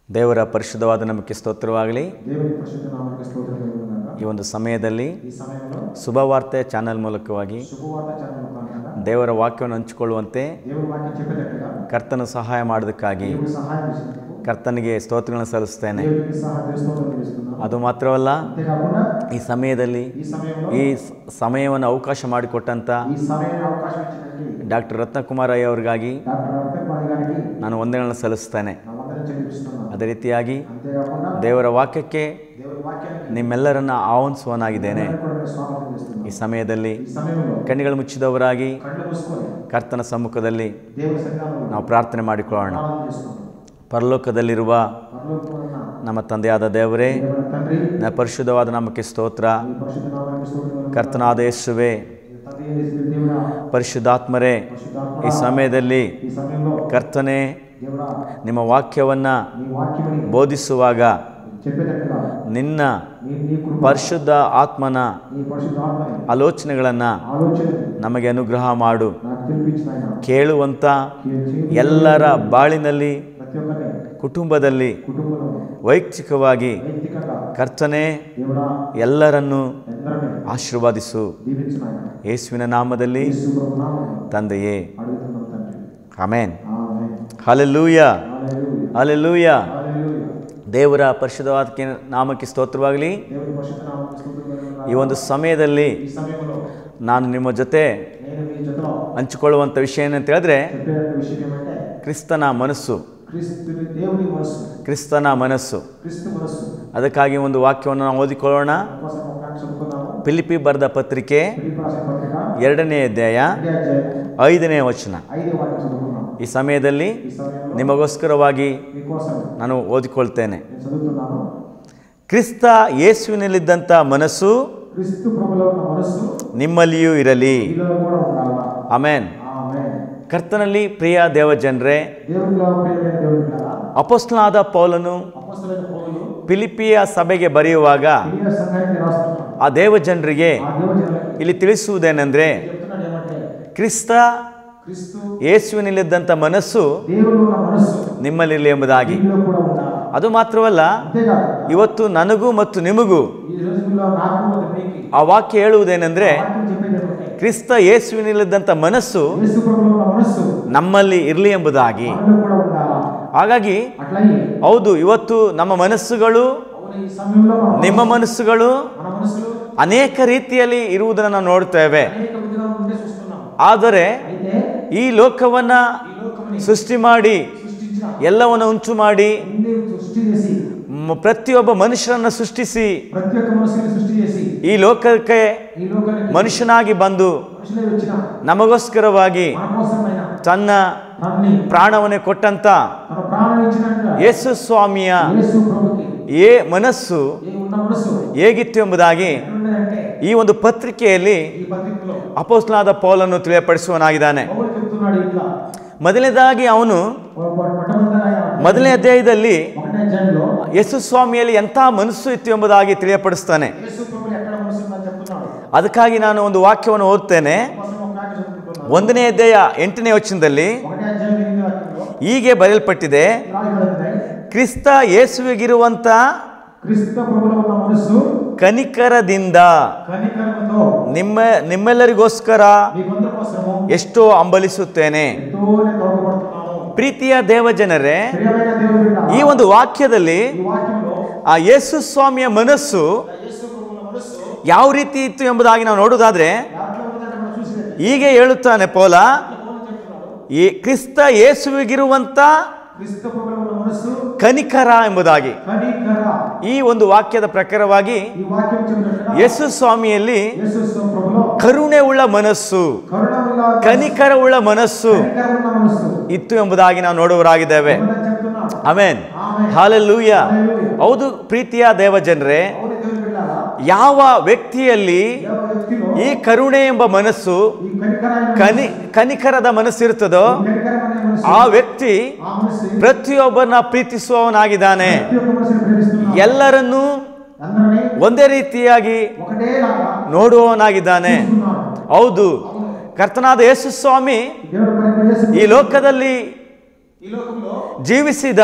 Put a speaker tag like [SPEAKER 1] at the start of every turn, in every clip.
[SPEAKER 1] ದೇವರ ಪರಿಶುದ್ಧವಾದ ನಮಗೆ ಸ್ತೋತ್ರವಾಗಲಿ
[SPEAKER 2] దేవుని పరిశుద్ధ నామానికి స్తోత్రం కలుగునుగాక
[SPEAKER 1] ಈ ಒಂದು ಸಮಯದಲ್ಲಿ
[SPEAKER 2] ఈ సమయంలో
[SPEAKER 1] ಶುಭವಾರ್ತೆ ಚಾನಲ್ ಮೂಲಕವಾಗಿ
[SPEAKER 2] శుభవార్త ఛానల్ ముఖాంతరంగా
[SPEAKER 1] ದೇವರ ವಾಕ್ಯವನ್ನು ಹಂಚಿಕೊಳ್ಳುವಂತೆ
[SPEAKER 2] దేవుని వాక్యం చెప్పేటట్టుగా
[SPEAKER 1] ಕರ್ತನ ಸಹಾಯ ಮಾಡೋದಕ್ಕಾಗಿ
[SPEAKER 2] దేవుడు సహాయం చేసినందుకు
[SPEAKER 1] ಕರ್ತನಿಗೆ ಸ್ತೋತ್ರಗಳನ್ನು ಸಲ್ಲಿಸ್ತೇನೆ
[SPEAKER 2] దేవునికి సహాయ స్తోత్రం తెలుస్తున్నాను
[SPEAKER 1] ಅದು ಮಾತ್ರವಲ್ಲ
[SPEAKER 2] అంతేకాకుండా
[SPEAKER 1] ಈ ಸಮಯದಲ್ಲಿ
[SPEAKER 2] ఈ సమయంలో
[SPEAKER 1] ಈ ಸ- ಸಮಯವನ್ನು ಅವಕಾಶ ಮಾಡಿಕೊಟ್ಟಂಥ
[SPEAKER 2] ఈ సమయాన్ని అవకాశం ఇచ్చినటువంటి
[SPEAKER 1] ಡಾಕ್ಟರ್ ರತ್ನಕುಮಾರ ಅಯ್ಯವ್ರಿಗಾಗಿ
[SPEAKER 2] డాక్టర్ రవికుమార్ గారికి
[SPEAKER 1] ನಾನು ವಂದನೆಗಳನ್ನು ಸಲ್ಲಿಸ್ತೇನೆ
[SPEAKER 2] నా వందనం చెల్లిస్తున్నాను
[SPEAKER 1] ಅದೇ ರೀತಿಯಾಗಿ
[SPEAKER 2] అంతేకాకుండా
[SPEAKER 1] ದೇವರ ವಾಕ್ಯಕ್ಕೆ
[SPEAKER 2] దేవుని వాక్యానికి
[SPEAKER 1] ನಿಮ್ಮೆಲ್ಲರನ್ನ ಆಹ್ವಾನಿಸುವನಾಗಿದ್ದೇನೆ
[SPEAKER 2] అందరినీ కూడా నేను స్వాగతం చేస్తున్నాను
[SPEAKER 1] ಈ ಸಮಯದಲ್ಲಿ
[SPEAKER 2] ఈ సమయంలో
[SPEAKER 1] ಕಣ್ಣುಗಳು ಮುಚ್ಚಿದವರಾಗಿ
[SPEAKER 2] కళ్ళు మూసుకొని
[SPEAKER 1] ಕರ್ತನ ಸಮ್ಮುಖದಲ್ಲಿ
[SPEAKER 2] దేవుని సన్నిధానంలో
[SPEAKER 1] ನಾವು ಪ್ರಾರ್ಥನೆ ಮಾಡಿಕೊಳ್ಳೋಣ
[SPEAKER 2] ప్రార్థన చేస్తున్నాను
[SPEAKER 1] ಪರಲೋಕದಲ್ಲಿರುವ
[SPEAKER 2] పరలోకమున్న
[SPEAKER 1] ನಮ್ಮ ತಂದೆಯಾದ ದೇವರೇ
[SPEAKER 2] దేవుని తండ్రి
[SPEAKER 1] ನ ಪರಿಶುದ್ಧವಾದ ನಾಮಕ್ಕೆ ಸ್ತೋತ್ರ
[SPEAKER 2] ఈ పరిశుద్ధ నామానికి స్తోత్రం
[SPEAKER 1] ಕರ್ತನಾದ ಯೇಸುವೆ
[SPEAKER 2] తండ్రి అయిన దేవుడా
[SPEAKER 1] ಪರಿಶುದ್ಧಾತ್ಮರೇ
[SPEAKER 2] పరిశుద్ధాత్మ
[SPEAKER 1] ಈ ಸಮಯದಲ್ಲಿ
[SPEAKER 2] ఈ సమయంలో
[SPEAKER 1] ಕರ್ತನೆ
[SPEAKER 2] దేవుడా
[SPEAKER 1] ನಿಮ್ಮ ವಾಕ್ಯವನ್ನು
[SPEAKER 2] నీ వాక్యమని
[SPEAKER 1] ಬೋಧಿಸುವಾಗ
[SPEAKER 2] చెప్పేటట్టుగా
[SPEAKER 1] ನಿನ್ನ
[SPEAKER 2] నీ నీ కృప
[SPEAKER 1] ಪರಿಶುದ್ಧ ಆತ್ಮನ
[SPEAKER 2] నీ పరిశుద్ధాత్మని
[SPEAKER 1] ಆಲೋಚನೆಗಳನ್ನು
[SPEAKER 2] ఆలోచన
[SPEAKER 1] ನಮಗೆ ಅನುಗ್ರಹ ಮಾಡು
[SPEAKER 2] నాకు తెలిపించిన ఆయన
[SPEAKER 1] ಕೇಳುವಂಥ
[SPEAKER 2] చేయి
[SPEAKER 1] ಎಲ್ಲರ ಬಾಳಿನಲ್ಲಿ
[SPEAKER 2] ప్రతి ఒక్కరిని
[SPEAKER 1] ಕುಟುಂಬದಲ್ಲಿ
[SPEAKER 2] కుటుంబంలో
[SPEAKER 1] ವೈಯಕ್ತಿಕವಾಗಿ
[SPEAKER 2] వైదికంగా
[SPEAKER 1] ಕರ್ತನೆ
[SPEAKER 2] దేవుడా
[SPEAKER 1] ಎಲ್ಲರನ್ನೂ
[SPEAKER 2] ఎందరిని
[SPEAKER 1] ಆಶೀರ್ವಾದಿಸು
[SPEAKER 2] దీవించిన ఆయన
[SPEAKER 1] ಯೇಸುವಿನ ನಾಮದಲ್ಲಿ
[SPEAKER 2] యేసు ప్రభు నామమున
[SPEAKER 1] ತಂದೆಯೇ
[SPEAKER 2] అడుగుతున్నాం తండ్రి
[SPEAKER 1] ಆಮೇನ್
[SPEAKER 2] ఆమేన్
[SPEAKER 1] ಹಲೆಲೂಯ
[SPEAKER 2] హల్లెలూయా
[SPEAKER 1] ಹಲೆಲೂಯ
[SPEAKER 2] హల్లెలూయా
[SPEAKER 1] ದೇವರ ಪರಿಶುದ್ಧವಾದ ಕೆ- ನಾಮಕ್ಕೆ ಸ್ತೋತ್ರವಾಗಲಿ
[SPEAKER 2] దేవుని పరిశుద్ధ నామమున స్తోత్రం కలుగునుగాక.
[SPEAKER 1] ಈ ಒಂದು ಸಮಯದಲ್ಲಿ
[SPEAKER 2] ఈ సమయంలో
[SPEAKER 1] ನಾನು ನಿಮ್ಮ ಜೊತೆ
[SPEAKER 2] నేను మీ జతలో
[SPEAKER 1] ಹಂಚಿಕೊಳ್ಳುವಂಥ ವಿಷಯ ಏನಂತ ಹೇಳಿದ್ರೆ
[SPEAKER 2] చెప్పేట విషయం ఏమంటే
[SPEAKER 1] ಕ್ರಿಸ್ತನ ಮನಸ್ಸು
[SPEAKER 2] క్రీస్తుని దేవుని మనస్సు
[SPEAKER 1] ಕ್ರಿಸ್ತನ ಮನಸ್ಸು
[SPEAKER 2] క్రీస్తు మనస్సు
[SPEAKER 1] ಅದಕ್ಕಾಗಿ ಒಂದು ವಾಕ್ಯವನ್ನು ನಾವು ಓದಿಕೊಳ್ಳೋಣ
[SPEAKER 2] కోసం ఒక చదువుకున్నాము
[SPEAKER 1] ಫಿಲಿಪಿ ಬರೆದ ಪತ್ರಿಕೆ
[SPEAKER 2] ఫిలిప్పీ రాసిన పత్రిక
[SPEAKER 1] ಎರಡನೇ ಅಧ್ಯಾಯ
[SPEAKER 2] ఒకటే అధ్యాయం
[SPEAKER 1] ಐದನೇ ವಚನ
[SPEAKER 2] ఐదో వాక్యం చదువుకున్నాము
[SPEAKER 1] ಈ ಸಮಯದಲ್ಲಿ
[SPEAKER 2] ఈ సమయంలో
[SPEAKER 1] ನಿಮಗೋಸ್ಕರವಾಗಿ
[SPEAKER 2] మీకోసం
[SPEAKER 1] ನಾನು ಓದಿಕೊಳ್ತೇನೆ
[SPEAKER 2] నేను చదువుతున్నాను
[SPEAKER 1] ಕ್ರಿಸ್ತ ಯೇಸುವಿನಲ್ಲಿದ್ದಂಥ ಮನಸ್ಸು
[SPEAKER 2] క్రీస్తు ప్రభులో ఉన్న మనస్సు
[SPEAKER 1] ನಿಮ್ಮಲ್ಲಿಯೂ ಇರಲಿ
[SPEAKER 2] మీలో కూడా ఉండాలా
[SPEAKER 1] ಆಮೇನ್
[SPEAKER 2] ఆమేన్
[SPEAKER 1] ಕರ್ತನಲ್ಲಿ ಪ್ರಿಯ ದೇವಜನರೇ
[SPEAKER 2] దేవునిలో ప్రియమైన దేవుని పిల్లల
[SPEAKER 1] ಅಪೋಸ್ಲನಾದ ಪೌಲನು
[SPEAKER 2] అపొస్తలులైన పౌలు
[SPEAKER 1] ಫಿಲಿಪಿಯ ಸಭೆಗೆ ಬರೆಯುವಾಗ
[SPEAKER 2] ప్రియ సంఘానికి రాస్తున్నాడు
[SPEAKER 1] ಆ ದೇವಜನರಿಗೆ
[SPEAKER 2] ఆ దేవజనులకి
[SPEAKER 1] ಇಲ್ಲಿ ತಿಳಿಸುವುದೇನೆಂದ್ರೆ
[SPEAKER 2] చెప్తున్నాడు ఏమంటే
[SPEAKER 1] ಕ್ರಿಸ್ತ
[SPEAKER 2] క్రీస్తు
[SPEAKER 1] ಯೇಸುವಿನಲ್ಲಿದ್ದಂಥ ಮನಸ್ಸು
[SPEAKER 2] దేవుడు ఉన్న మనస్సు
[SPEAKER 1] ನಿಮ್ಮಲ್ಲಿರಲಿ ಎಂಬುದಾಗಿ
[SPEAKER 2] మీలో కూడా ఉండాలా
[SPEAKER 1] ಅದು ಮಾತ್ರವಲ್ಲ
[SPEAKER 2] అంతేకాదు
[SPEAKER 1] ಇವತ್ತು ನನಗೂ ಮತ್ತು ನಿಮಗೂ
[SPEAKER 2] ఈ రోజుల్లో నాకు ಮತ್ತು మీకు
[SPEAKER 1] ಆ ವಾಕ್ಯ ಹೇಳುವುದೇನೆಂದ್ರೆ
[SPEAKER 2] వాక్యం చెప్పేది ఏమంటే
[SPEAKER 1] ಕ್ರಿಸ್ತ ಯೇಸುವಿನಲ್ಲಿದ್ದಂಥ ಮನಸ್ಸು
[SPEAKER 2] యేసు ప్రభులో ఉన్న మనస్సు
[SPEAKER 1] ನಮ್ಮಲ್ಲಿ ಇರಲಿ ಎಂಬುದಾಗಿ
[SPEAKER 2] మనలో కూడా ఉండాలా
[SPEAKER 1] ಹಾಗಾಗಿ
[SPEAKER 2] అట్లాగే
[SPEAKER 1] ಹೌದು ಇವತ್ತು ನಮ್ಮ ಮನಸ್ಸುಗಳು
[SPEAKER 2] అవును ఈ సమయంలో మన
[SPEAKER 1] ನಿಮ್ಮ ಮನಸ್ಸುಗಳು
[SPEAKER 2] మన మనసులు
[SPEAKER 1] ಅನೇಕ ರೀತಿಯಲ್ಲಿ ಇರುವುದನ್ನು ನಾವು ನೋಡ್ತೇವೆ
[SPEAKER 2] అనేక విధంగా ఉండే చూస్తున్నాం
[SPEAKER 1] ಆದರೆ
[SPEAKER 2] అయితే
[SPEAKER 1] ಈ ಲೋಕವನ್ನ
[SPEAKER 2] ఈ లోకముని
[SPEAKER 1] ಸೃಷ್ಟಿ ಮಾಡಿ
[SPEAKER 2] సృష్టించిన
[SPEAKER 1] ಎಲ್ಲವನ್ನು ಉಂಚು ಮಾಡಿ
[SPEAKER 2] అన్ని సృష్టి చేసి
[SPEAKER 1] ಮ- ಪ್ರತಿಯೊಬ್ಬ ಮನುಷ್ಯರನ್ನು ಸೃಷ್ಟಿಸಿ
[SPEAKER 2] ప్రతి ఒక్క మనుషుని సృష్టి చేసి
[SPEAKER 1] ಈ ಲೋಕಕ್ಕೆ
[SPEAKER 2] ఈ లోకానికి
[SPEAKER 1] ಮನುಷ್ಯನಾಗಿ ಬಂದು
[SPEAKER 2] మనుషులే వచ్చిన
[SPEAKER 1] ನಮಗೋಸ್ಕರವಾಗಿ
[SPEAKER 2] మన కోసమైన
[SPEAKER 1] ತನ್ನ
[SPEAKER 2] తనని
[SPEAKER 1] ಪ್ರಾಣವನ್ನೇ ಕೊಟ್ಟಂತ
[SPEAKER 2] తన ప్రాణం ఇచ్చినట్లుగా
[SPEAKER 1] ಯೇಸು ಸ್ವಾಮಿಯ
[SPEAKER 2] యేసు ప్రభుకి
[SPEAKER 1] ಏ ಮನಸ್ಸು
[SPEAKER 2] ఏ ఉన్న మనసు
[SPEAKER 1] ಹೇಗಿತ್ತು ಎಂಬುದಾಗಿ
[SPEAKER 2] ఎట్లున్నదంటే
[SPEAKER 1] ಈ ಒಂದು ಪತ್ರಿಕೆಯಲ್ಲಿ
[SPEAKER 2] ఈ పత్రికలో
[SPEAKER 1] ಅಪೋಸ್ಲಾದ ಪೌಲನ್ನು ತಿಳಿಯಪಡಿಸುವನಾಗಿದ್ದಾನೆ
[SPEAKER 2] పౌలు చెప్తున్నాడు ఇట్లా
[SPEAKER 1] ಮೊದಲನೇದಾಗಿ ಅವನು
[SPEAKER 2] మొట్టమొదటిగా
[SPEAKER 1] ಮೊದಲನೇ ಅಧ್ಯಾಯದಲ್ಲಿ
[SPEAKER 2] ఒకటే అధ్యాయంలో
[SPEAKER 1] ಯೇಸು ಸ್ವಾಮಿಯಲ್ಲಿ ಎಂಥ ಮನಸ್ಸು ಇತ್ತು ಎಂಬುದಾಗಿ ತಿಳಿಯಪಡಿಸ್ತಾನೆ
[SPEAKER 2] యేసు ప్రభులు ఎక్కడ మనసు ఉందని చెప్తున్నాడు
[SPEAKER 1] ಅದಕ್ಕಾಗಿ ನಾನು ಒಂದು ವಾಕ್ಯವನ್ನು ಓದ್ತೇನೆ
[SPEAKER 2] కోసం ఒక వాక్యం చదువుకుంటున్నాను
[SPEAKER 1] ಒಂದನೇ ಅಧ್ಯಾಯ ಎಂಟನೇ ವಚನದಲ್ಲಿ
[SPEAKER 2] ఒకటే అధ్యాయం ఎనిమిది వాక్యంలో
[SPEAKER 1] ಹೀಗೆ ಬರೆಯಲ್ಪಟ್ಟಿದೆ
[SPEAKER 2] రాయబడింది
[SPEAKER 1] ಕ್ರಿಸ್ತ ಯೇಸುವಿಗಿರುವಂತ
[SPEAKER 2] క్రీస్తు ప్రభులో ఉన్న మనసు
[SPEAKER 1] ಕನಿಕರದಿಂದ
[SPEAKER 2] కనికరముతో
[SPEAKER 1] ನಿಮ್ಮ ನಿಮ್ಮೆಲ್ಲರಿಗೋಸ್ಕರ
[SPEAKER 2] మీకందరి కోసము
[SPEAKER 1] ಎಷ್ಟೋ ಅಂಬಲಿಸುತ್ತೇನೆ
[SPEAKER 2] ఎంతోనే తోడుపడుతున్నాను
[SPEAKER 1] ಪ್ರೀತಿಯ ದೇವಜನರೇ
[SPEAKER 2] ప్రియమైన దేవుడి బిడ్డ
[SPEAKER 1] ಈ ಒಂದು ವಾಕ್ಯದಲ್ಲಿ
[SPEAKER 2] ఈ వాక్యంలో
[SPEAKER 1] ಆ ಯೇಸು ಸ್ವಾಮಿಯ ಮನಸ್ಸು
[SPEAKER 2] యేసు ప్రభువుల మనస్సు
[SPEAKER 1] ಯಾವ ರೀತಿ ಇತ್ತು ಎಂಬುದಾಗಿ ನಾವು ನೋಡುವುದಾದ್ರೆ
[SPEAKER 2] దాంట్లో ఉన్నదంటే మనం చూసినది
[SPEAKER 1] ಹೀಗೆ ಹೇಳುತ್ತಾನೆ ಪೌಲ
[SPEAKER 2] పౌలు చెప్తున్నాడు
[SPEAKER 1] ಈ ಕ್ರಿಸ್ತ ಯೇಸುವಿಗಿರುವಂತ
[SPEAKER 2] క్రీస్తు ప్రభులో ఉన్న మనస్సు
[SPEAKER 1] ಕನಿಕರ ಎಂಬುದಾಗಿ
[SPEAKER 2] కనికర
[SPEAKER 1] ಈ ಒಂದು ವಾಕ್ಯದ ಪ್ರಕಾರವಾಗಿ
[SPEAKER 2] ఈ వాక్యం చెప్పినట్టుగా
[SPEAKER 1] ಯೇಸು ಸ್ವಾಮಿಯಲ್ಲಿ
[SPEAKER 2] యేసు ప్రభులో
[SPEAKER 1] ಕರುಣೆ ಉಳ್ಳ ಮನಸ್ಸು
[SPEAKER 2] కరుణ ఉన్న
[SPEAKER 1] ಕನಿಕರ ಉಳ್ಳ ಮನಸ್ಸು
[SPEAKER 2] కనికర ఉన్న మనస్సు
[SPEAKER 1] ಇತ್ತು ಎಂಬುದಾಗಿ ನಾವು ನೋಡುವರಾಗಿದ್ದೇವೆ
[SPEAKER 2] ఉందని చెప్తున్నాడు
[SPEAKER 1] ಆಮೇನ್
[SPEAKER 2] ఆమె
[SPEAKER 1] ಹಾಲೆಲೂಯ ಹೌದು ಪ್ರೀತಿಯ ದೇವಜನರೇ
[SPEAKER 2] అవును దేవుడి బిడ్డారా
[SPEAKER 1] ಯಾವ ವ್ಯಕ್ತಿಯಲ್ಲಿ
[SPEAKER 2] ಯಾವ వ్యక్తిలో
[SPEAKER 1] ಈ ಕರುಣೆ ಎಂಬ ಮನಸ್ಸು
[SPEAKER 2] ఈ కనికరాన్ని
[SPEAKER 1] ಕನಿ ಕನಿಕರದ ಮನಸ್ಸಿರುತ್ತದೋ
[SPEAKER 2] కనికరమనే మనసు
[SPEAKER 1] ಆ ವ್ಯಕ್ತಿ
[SPEAKER 2] ఆ మనసు
[SPEAKER 1] ಪ್ರತಿಯೊಬ್ಬರನ್ನ ಪ್ರೀತಿಸುವವನಾಗಿದ್ದಾನೆ
[SPEAKER 2] ప్రతి ఒక్క మనసుని ప్రేమిస్తున్నాడు
[SPEAKER 1] ಎಲ್ಲರನ್ನೂ
[SPEAKER 2] అందరినీ
[SPEAKER 1] ಒಂದೇ ರೀತಿಯಾಗಿ
[SPEAKER 2] ఒకటేలాగా
[SPEAKER 1] ನೋಡುವವನಾಗಿದ್ದಾನೆ
[SPEAKER 2] చూస్తున్నాడు
[SPEAKER 1] ಹೌದು ಕರ್ತನಾದ ಯೇಸು ಸ್ವಾಮಿ
[SPEAKER 2] దేవుడు మరి యేసు
[SPEAKER 1] ಈ ಲೋಕದಲ್ಲಿ
[SPEAKER 2] ఈ లోకంలో
[SPEAKER 1] ಜೀವಿಸಿದ
[SPEAKER 2] ఈ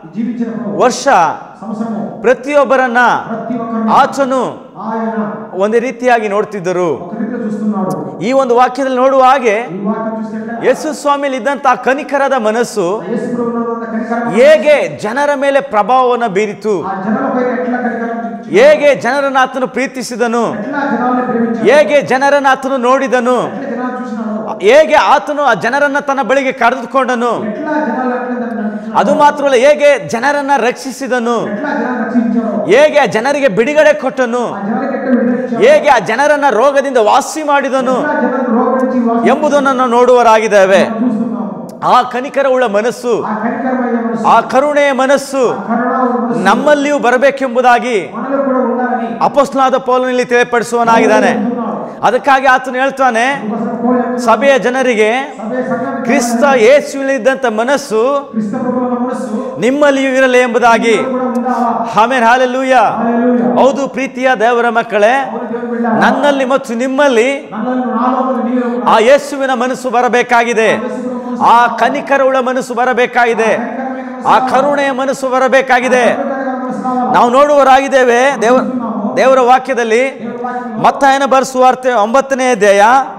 [SPEAKER 2] జీవించినప్పుడు
[SPEAKER 1] ವರ್ಷ
[SPEAKER 2] సంవత్సరము
[SPEAKER 1] ಪ್ರತಿಯೊಬ್ಬರನ್ನ
[SPEAKER 2] ప్రతి ఒక్కరిని
[SPEAKER 1] ಆತನು
[SPEAKER 2] ఆయన
[SPEAKER 1] ಒಂದೇ ರೀತಿಯಾಗಿ ನೋಡ್ತಿದ್ದರು
[SPEAKER 2] ఒక రీతిలో చూస్తున్నాడు
[SPEAKER 1] ಈ ಒಂದು ವಾಕ್ಯದಲ್ಲಿ ನೋಡುವ ಹಾಗೆ
[SPEAKER 2] ఈ వాక్యం చూస్తే
[SPEAKER 1] ಯೇಸು ಸ್ವಾಮಿಯಲ್ಲಿ ಇದ್ದಂತಹ ಕನಿಕರದ ಮನಸ್ಸು
[SPEAKER 2] యేసు ప్రభువులో కనికరం
[SPEAKER 1] ಹೇಗೆ ಜನರ ಮೇಲೆ ಪ್ರಭಾವವನ್ನು ಬೀರಿತು
[SPEAKER 2] ఆ జనాల పైన ఎట్లా కనికరం చూపించాడు?
[SPEAKER 1] ಹೇಗೆ ಜನರನ್ನು ಆತನು ಪ್ರೀತಿಸಿದನು
[SPEAKER 2] ఎట్లా జనాల్ని ప్రేమించాడు
[SPEAKER 1] ಹೇಗೆ ಜನರನ್ನು ಆತನು ನೋಡಿದನು
[SPEAKER 2] ఎట్లా జనాలు చూసినాడు
[SPEAKER 1] ಹೇಗೆ ಆತನು ಆ ಜನರನ್ನ ತನ್ನ ಬಳಿಗೆ ಕರೆದುಕೊಂಡನು
[SPEAKER 2] ఎట్లా జనాలు ఎట్లా దాన్ని నడిపించాడు?
[SPEAKER 1] ಅದು ಮಾತ್ರವಲ್ಲ ಹೇಗೆ ಜನರನ್ನ ರಕ್ಷಿಸಿದನು
[SPEAKER 2] ఎట్లా జనాలు రక్షించాడు
[SPEAKER 1] ಹೇಗೆ ಆ ಜನರಿಗೆ ಬಿಡುಗಡೆ ಕೊಟ್ಟನು
[SPEAKER 2] ఆ జనాలకి ఎట్లా విడుదలిచ్చాడు
[SPEAKER 1] ಹೇಗೆ ಆ ಜನರನ್ನ ರೋಗದಿಂದ ವಾಸಿ ಮಾಡಿದನು
[SPEAKER 2] ఎట్లా జనాలు రోగం నుంచి వాసి
[SPEAKER 1] ಎಂಬುದನ್ನು ನಾವು ನೋಡುವರಾಗಿದ್ದೇವೆ
[SPEAKER 2] చూస్తున్నాము
[SPEAKER 1] ಆ ಕನಿಕರವುಳ್ಳ ಮನಸ್ಸು
[SPEAKER 2] ఆ కనికరమయ్యే మనసు
[SPEAKER 1] ಆ ಕರುಣೆಯ ಮನಸ್ಸು
[SPEAKER 2] ఆ కరుణావుల మనసు
[SPEAKER 1] ನಮ್ಮಲ್ಲಿಯೂ ಬರಬೇಕೆಂಬುದಾಗಿ
[SPEAKER 2] మనలో కూడా ఉండాలని
[SPEAKER 1] ಅಪೋಸ್ಲಾದ ಪೌಲನಲ್ಲಿ ತಿಳಿಯಪಡಿಸುವನಾಗಿದ್ದಾನೆ ಅದಕ್ಕಾಗಿ ಆತನು ಹೇಳ್ತಾನೆ
[SPEAKER 2] అందుకోసం పౌలు చెప్తున్నాడు,
[SPEAKER 1] ಸಭೆಯ ಜನರಿಗೆ
[SPEAKER 2] సభೆ సంఘానికి
[SPEAKER 1] ಕ್ರಿಸ್ತ ಯೇಸುವಿನಲ್ಲಿದ್ದಂಥ ಮನಸ್ಸು
[SPEAKER 2] క్రీస్తు ప్రభువుల మనస్సు
[SPEAKER 1] ನಿಮ್ಮಲ್ಲಿಯೂ ಇರಲಿ ಎಂಬುದಾಗಿ
[SPEAKER 2] కూడా ఉండాలా
[SPEAKER 1] ಆಮೇಲೆ ಹಾಲೆಲೂಯ
[SPEAKER 2] హల్లెలూయా
[SPEAKER 1] ಹೌದು ಪ್ರೀತಿಯ ದೇವರ ಮಕ್ಕಳೇ
[SPEAKER 2] అవును దేవుని బిడ్డ
[SPEAKER 1] ನನ್ನಲ್ಲಿ ಮತ್ತು ನಿಮ್ಮಲ್ಲಿ
[SPEAKER 2] నన్ను నాలో నీలో కూడా
[SPEAKER 1] ಆ ಯೇಸುವಿನ ಮನಸ್ಸು ಬರಬೇಕಾಗಿದೆ ಆ ಕನಿಕರವುಳ ಮನಸ್ಸು ಬರಬೇಕಾಗಿದೆ ಆ ಕರುಣೆಯ ಮನಸ್ಸು ಬರಬೇಕಾಗಿದೆ ನಾವು ನೋಡುವರಾಗಿದ್ದೇವೆ ದೇವ ದೇವರ ವಾಕ್ಯದಲ್ಲಿ ಮತ್ತಾಯನ ಬರೆಸುವಾರ್ತೆ ಒಂಬತ್ತನೇ ಅಧ್ಯಾಯ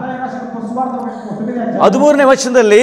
[SPEAKER 1] ಹದಿಮೂರನೇ ವಚನದಲ್ಲಿ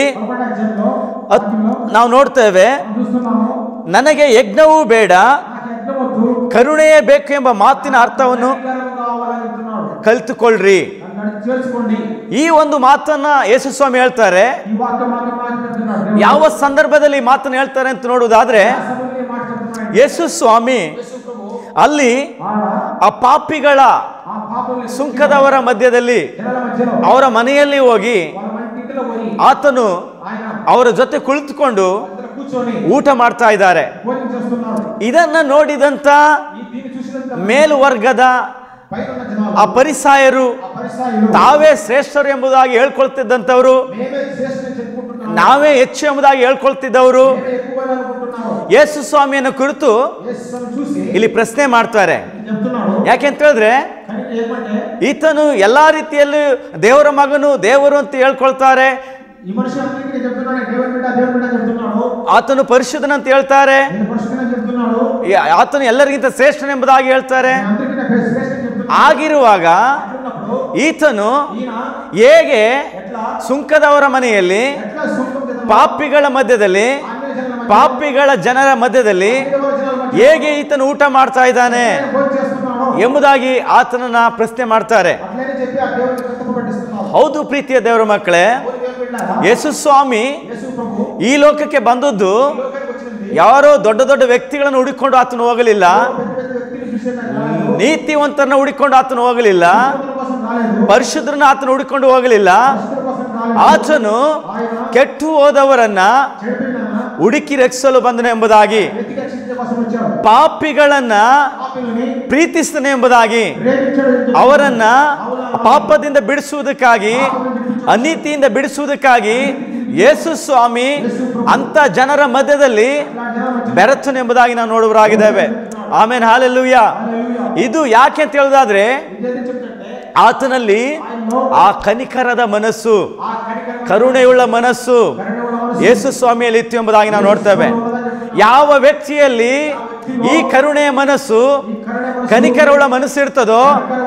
[SPEAKER 1] ಅದ್- ನಾವು ನೋಡ್ತೇವೆ
[SPEAKER 2] చూస్తున్నాము
[SPEAKER 1] ನನಗೆ ಯಜ್ಞವೂ ಬೇಡ
[SPEAKER 2] నాకు యజ్ఞం వద్దు
[SPEAKER 1] ಕರುಣೆಯೇ ಬೇಕು ಎಂಬ ಮಾತಿನ ಅರ್ಥವನ್ನು
[SPEAKER 2] అధికారం కావాలని చెప్తున్నాడు
[SPEAKER 1] ಕಲಿತುಕೊಳ್ಳ್ರಿ
[SPEAKER 2] నన్ను చేర్చుకోండి
[SPEAKER 1] ಈ ಒಂದು ಮಾತನ್ನ ಯೇಸುಸ್ವಾಮಿ ಹೇಳ್ತಾರೆ
[SPEAKER 2] ఈ వాక్యం మాత్రం నాకు చెప్తున్నాడు
[SPEAKER 1] ಯಾವ ಸಂದರ್ಭದಲ್ಲಿ ಈ ಮಾತನ್ನು ಹೇಳ್ತಾರೆ ಅಂತ ನೋಡುವುದಾದ್ರೆ
[SPEAKER 2] సభలో ఈ మాట చెప్తున్నాడు
[SPEAKER 1] ಯೇಸು ಸ್ವಾಮಿ
[SPEAKER 2] యేసు ప్రభు
[SPEAKER 1] ಅಲ್ಲಿ
[SPEAKER 2] ఆడ
[SPEAKER 1] ಆ ಪಾಪಿಗಳ
[SPEAKER 2] ఆ పాపల్ని
[SPEAKER 1] ಸುಂಕದವರ ಮಧ್ಯದಲ್ಲಿ
[SPEAKER 2] జనాల మధ్యలో
[SPEAKER 1] ಅವರ ಮನೆಯಲ್ಲಿ ಹೋಗಿ
[SPEAKER 2] వాళ్ళ మన ఇంటిలో పోయి
[SPEAKER 1] ಆತನು
[SPEAKER 2] ఆయన
[SPEAKER 1] ಅವರ ಜೊತೆ ಕುಳಿತುಕೊಂಡು
[SPEAKER 2] అందరూ కూర్చొని
[SPEAKER 1] ಊಟ ಮಾಡ್ತಾ ಇದ್ದಾರೆ
[SPEAKER 2] భోజనం చేస్తున్నాడు
[SPEAKER 1] ಇದನ್ನ ನೋಡಿದಂತ
[SPEAKER 2] ఈ దీన్ని చూసినంత
[SPEAKER 1] ಮೇಲ್ವರ್ಗದ
[SPEAKER 2] పైన ఉన్న జనాలు
[SPEAKER 1] ಆ ಪರಿಸಾಯರು
[SPEAKER 2] ఆ పరిసరాలు
[SPEAKER 1] ತಾವೇ ಶ್ರೇಷ್ಠರು ಎಂಬುದಾಗಿ ಹೇಳ್ಕೊಳ್ತಿದ್ದಂಥವ್ರು
[SPEAKER 2] మేమే శ్రేష్ఠని చెప్పుకుంటున్నాము
[SPEAKER 1] ನಾವೇ ಹೆಚ್ಚು ಎಂಬುದಾಗಿ ಹೇಳ್ಕೊಳ್ತಿದ್ದವರು
[SPEAKER 2] మేమే ఎక్కువ అనుకుంటున్నాము
[SPEAKER 1] ಯೇಸು ಸ್ವಾಮಿಯನ್ನು ಕುರಿತು
[SPEAKER 2] యేసుని చూసి
[SPEAKER 1] ಇಲ್ಲಿ ಪ್ರಶ್ನೆ ಮಾಡ್ತಾರೆ
[SPEAKER 2] చెప్తున్నాడు
[SPEAKER 1] ಯಾಕೆಂತ ಹೇಳಿದ್ರೆ
[SPEAKER 2] కానీ ఏమంటే
[SPEAKER 1] ಈತನು ಎಲ್ಲಾ ರೀತಿಯಲ್ಲಿ ದೇವರ ಮಗನು ದೇವರು ಅಂತ ಹೇಳ್ಕೊಳ್ತಾರೆ
[SPEAKER 2] ఈ మనిషి అందరికీ చెప్తున్నాడు దేవుని బిడ్డ దేవుని బిడ్డ చెప్తున్నాడు
[SPEAKER 1] ಆತನು ಪರಿಶುದ್ಧನಂತ ಹೇಳ್ತಾರೆ
[SPEAKER 2] నేను పరిశుద్ధంగా చెప్తున్నాడు
[SPEAKER 1] ಈ- ಆತನು ಎಲ್ಲರಿಗಿಂತ ಶ್ರೇಷ್ಠನೆಂಬುದಾಗಿ ಹೇಳ್ತಾರೆ
[SPEAKER 2] నేను అందరికీ నేను శ్రేష్ఠని చెప్తున్నాడు
[SPEAKER 1] ಆಗಿರುವಾಗ
[SPEAKER 2] అట్లున్నప్పుడు
[SPEAKER 1] ಈತನು
[SPEAKER 2] ఈయన
[SPEAKER 1] ಹೇಗೆ
[SPEAKER 2] ఎట్లా
[SPEAKER 1] ಸುಂಕದವರ ಮನೆಯಲ್ಲಿ
[SPEAKER 2] ఎట్లా సొంతం చేద్దాం
[SPEAKER 1] ಪಾಪಿಗಳ ಮಧ್ಯದಲ್ಲಿ
[SPEAKER 2] ఆంగ్లేయ జనాల మధ్య
[SPEAKER 1] ಪಾಪಿಗಳ ಜನರ ಮಧ್ಯದಲ್ಲಿ
[SPEAKER 2] ఐదవ జనాల మధ్య
[SPEAKER 1] ಹೇಗೆ ఈತನು ಊಟ ಮಾಡ್ತಾ ಇದ್ದಾನೆ
[SPEAKER 2] ఆయన భోజనం చేస్తున్నాడు
[SPEAKER 1] ಎಂಬುದಾಗಿ ಆತನನ್ನ ಪ್ರಶ್ನೆ ಮಾಡ್ತಾರೆ
[SPEAKER 2] అట్లనే చెప్పి ఆ దేవుడిని కృతజ్ఞ పట్టిస్తున్నాడు
[SPEAKER 1] ಹೌದು ಪ್ರೀತಿಯ ದೇವರ ಮಕ್ಕಳೇ
[SPEAKER 2] ఓ దేవుని బిడ్డ
[SPEAKER 1] ಯೇಸು ಸ್ವಾಮಿ
[SPEAKER 2] యేసు ప్రభు
[SPEAKER 1] ಈ ಲೋಕಕ್ಕೆ ಬಂದದ್ದು
[SPEAKER 2] ఈ లోకానికి వచ్చింది
[SPEAKER 1] ಯಾರೋ ದೊಡ್ಡ ದೊಡ್ಡ ವ್ಯಕ್ತಿಗಳನ್ನು ಹುಡುಕೊಂಡು ಆತನು ಹೋಗಲಿಲ್ಲ
[SPEAKER 2] పెద్ద పెద్ద వ్యక్తిని చూసేదానికి రాలేదు
[SPEAKER 1] ನೀತಿವಂತರನ್ನ ಹುಡುಕೊಂಡು ಆತನು ಹೋಗಲಿಲ್ಲ
[SPEAKER 2] భగవంతుని కోసం రాలేదు
[SPEAKER 1] ಪರಿಶುದ್ಧರನ್ನ ಆತನು ಹುಡುಕೊಂಡು ಹೋಗಲಿಲ್ಲ
[SPEAKER 2] పరిశుద్ధుల కోసం రాలేదు
[SPEAKER 1] ಆತನು
[SPEAKER 2] ఆయన
[SPEAKER 1] ಕೆಟ್ಟು ಹೋದವರನ್ನ
[SPEAKER 2] చెడిపోయిన
[SPEAKER 1] ಹುಡುಕಿ ರಕ್ಷಿಸಲು ಬಂದನು ಎಂಬುದಾಗಿ
[SPEAKER 2] వ్యక్తిగా రక్షించే కోసం వచ్చాడు
[SPEAKER 1] ಪಾಪಿಗಳನ್ನ
[SPEAKER 2] పాపిలని
[SPEAKER 1] ಪ್ರೀತಿಸ್ತನೆ ಎಂಬುದಾಗಿ
[SPEAKER 2] ప్రేమించాడు అని చెప్పి
[SPEAKER 1] ಅವರನ್ನ ಪಾಪದಿಂದ ಬಿಡಿಸುವುದಕ್ಕಾಗಿ ಅನೀತಿಯಿಂದ ಬಿಡಿಸುವುದಕ್ಕಾಗಿ ಯೇಸು ಸ್ವಾಮಿ ಅಂತ ಜನರ ಮಧ್ಯದಲ್ಲಿ
[SPEAKER 2] ఇట్లా జనాల మధ్య
[SPEAKER 1] ಬೆರೆತನು ಎಂಬುದಾಗಿ ನಾವು ನೋಡುವರಾಗಿದ್ದೇವೆ ಆಮೇಲೆ ಹಾಲೆಲ್ಲೂಯ್ಯ ಇದು ಯಾಕೆ ಅಂತ ಹೇಳುದಾದ್ರೆ
[SPEAKER 2] ఇదేంటి చెప్తుంటే
[SPEAKER 1] ಆತನಲ್ಲಿ
[SPEAKER 2] ఆయనలో
[SPEAKER 1] ಆ ಕನಿಕರದ ಮನಸ್ಸು
[SPEAKER 2] ఆ కనికరం
[SPEAKER 1] ಕರುಣೆಯುಳ್ಳ ಮನಸ್ಸು
[SPEAKER 2] కరుణగల మనసు
[SPEAKER 1] ಯೇಸು ಸ್ವಾಮಿಯಲ್ಲಿ ಇತ್ತು ಎಂಬುದಾಗಿ ನಾವು ನೋಡ್ತೇವೆ ಯಾವ ವ್ಯಕ್ತಿಯಲ್ಲಿ ಈ ಕರುಣೆಯ ಮನಸ್ಸು
[SPEAKER 2] ఈ కరుణ మనసు
[SPEAKER 1] ಕನಿಕರವುಳ್ಳ ಮನಸ್ಸು ಇರ್ತದೋ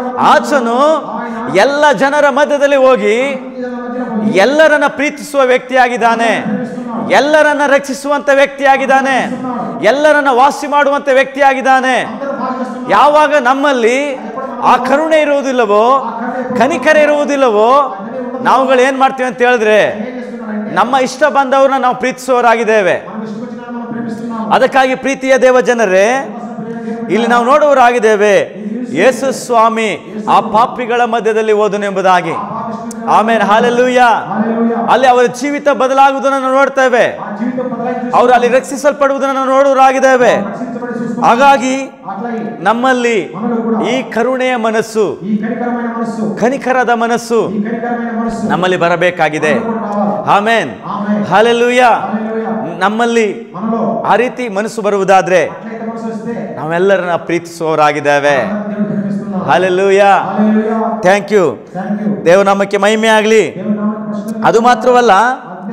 [SPEAKER 1] ಆತನು ಎಲ್ಲ ಜನರ ಮಧ್ಯದಲ್ಲಿ ಹೋಗಿ
[SPEAKER 2] ఈ జనాల మధ్యలో పోయి
[SPEAKER 1] ಎಲ್ಲರನ್ನ ಪ್ರೀತಿಸುವ ವ್ಯಕ್ತಿಯಾಗಿದ್ದಾನೆ ಎಲ್ಲರನ್ನ ರಕ್ಷಿಸುವಂತ ವ್ಯಕ್ತಿಯಾಗಿದ್ದಾನೆ ಎಲ್ಲರನ್ನ ವಾಸಿ ಮಾಡುವಂತ ವ್ಯಕ್ತಿಯಾಗಿದ್ದಾನೆ
[SPEAKER 2] అందరూ బాగా చేస్తున్నారు
[SPEAKER 1] ಯಾವಾಗ ನಮ್ಮಲ್ಲಿ ಆ ಕರುಣೆ ಇರುವುದಿಲ್ಲವೋ ಕನಿಕರ ಇರುವುದಿಲ್ಲವೋ ನಾವುಗಳು ಏನ್ ಮಾಡ್ತೀವಿ ಅಂತ ಹೇಳಿದ್ರೆ
[SPEAKER 2] ఏం చేస్తున్నారంటే
[SPEAKER 1] ನಮ್ಮ ಇಷ್ಟ ಬಂದವ್ರನ್ನ ನಾವು ಪ್ರೀತಿಸುವವರಾಗಿದ್ದೇವೆ
[SPEAKER 2] మనం ఇష్టం వచ్చిన మనం ప్రేమిస్తున్నాము
[SPEAKER 1] ಅದಕ್ಕಾಗಿ ಪ್ರೀತಿಯ ದೇವ ಜನರೇ ಇಲ್ಲಿ ನಾವು ನೋಡುವವರಾಗಿದ್ದೇವೆ ಯೇಸು ಸ್ವಾಮಿ ಆ ಪಾಪಿಗಳ ಮಧ್ಯದಲ್ಲಿ ಓದನು ಎಂಬುದಾಗಿ ಆಮೇಲೆ ಹಾಲೆಲ್ಲೂಯ್ಯ
[SPEAKER 2] హల్లెలూయా
[SPEAKER 1] ಅಲ್ಲಿ ಅವರ ಜೀವಿತ ಬದಲಾಗುವುದನ್ನು ನಾವು ನೋಡ್ತೇವೆ
[SPEAKER 2] ఆ జీవితం బదలాయించి
[SPEAKER 1] ಅವರು ಅಲ್ಲಿ ರಕ್ಷಿಸಲ್ಪಡುವುದನ್ನು ನಾವು ನೋಡುವರಾಗಿದ್ದೇವೆ
[SPEAKER 2] రక్షించబడి చూస్తున్నాం
[SPEAKER 1] ಹಾಗಾಗಿ
[SPEAKER 2] అట్లాగే
[SPEAKER 1] ನಮ್ಮಲ್ಲಿ
[SPEAKER 2] మనలో కూడా
[SPEAKER 1] ಈ ಕರುಣೆಯ ಮನಸ್ಸು
[SPEAKER 2] ఈ కనికరమైన మనస్సు
[SPEAKER 1] ಕನಿಕರದ ಮನಸ್ಸು
[SPEAKER 2] ఈ కనికరమైన మనస్సు
[SPEAKER 1] ನಮ್ಮಲ್ಲಿ ಬರಬೇಕಾಗಿದೆ
[SPEAKER 2] మనలో కూడా రావాలి
[SPEAKER 1] ಆಮೇನ್
[SPEAKER 2] ఆమేన్
[SPEAKER 1] ಹಾಲೆಲ್ಲೂಯ್ಯ
[SPEAKER 2] హల్లెలూయా
[SPEAKER 1] ನಮ್ಮಲ್ಲಿ
[SPEAKER 2] మనలో
[SPEAKER 1] ಆ ರೀತಿ ಮನಸ್ಸು ಬರುವುದಾದ್ರೆ
[SPEAKER 2] అట్లయితే మనసు వస్తే
[SPEAKER 1] ನಾವೆಲ್ಲರನ್ನ ಪ್ರೀತಿಸುವವರಾಗಿದ್ದೇವೆ
[SPEAKER 2] దేవుడు ప్రేమిస్తున్నాం
[SPEAKER 1] hallelujah
[SPEAKER 2] hallelujah
[SPEAKER 1] thank you
[SPEAKER 2] thank you
[SPEAKER 1] ದೇವನಾಮಕ್ಕೆ ಮಹಿಮೆ ಆಗಲಿ
[SPEAKER 2] దేవుని నామమునకు ప్రశ్న
[SPEAKER 1] ಅದು ಮಾತ್ರವಲ್ಲ
[SPEAKER 2] అంతేకాకుండా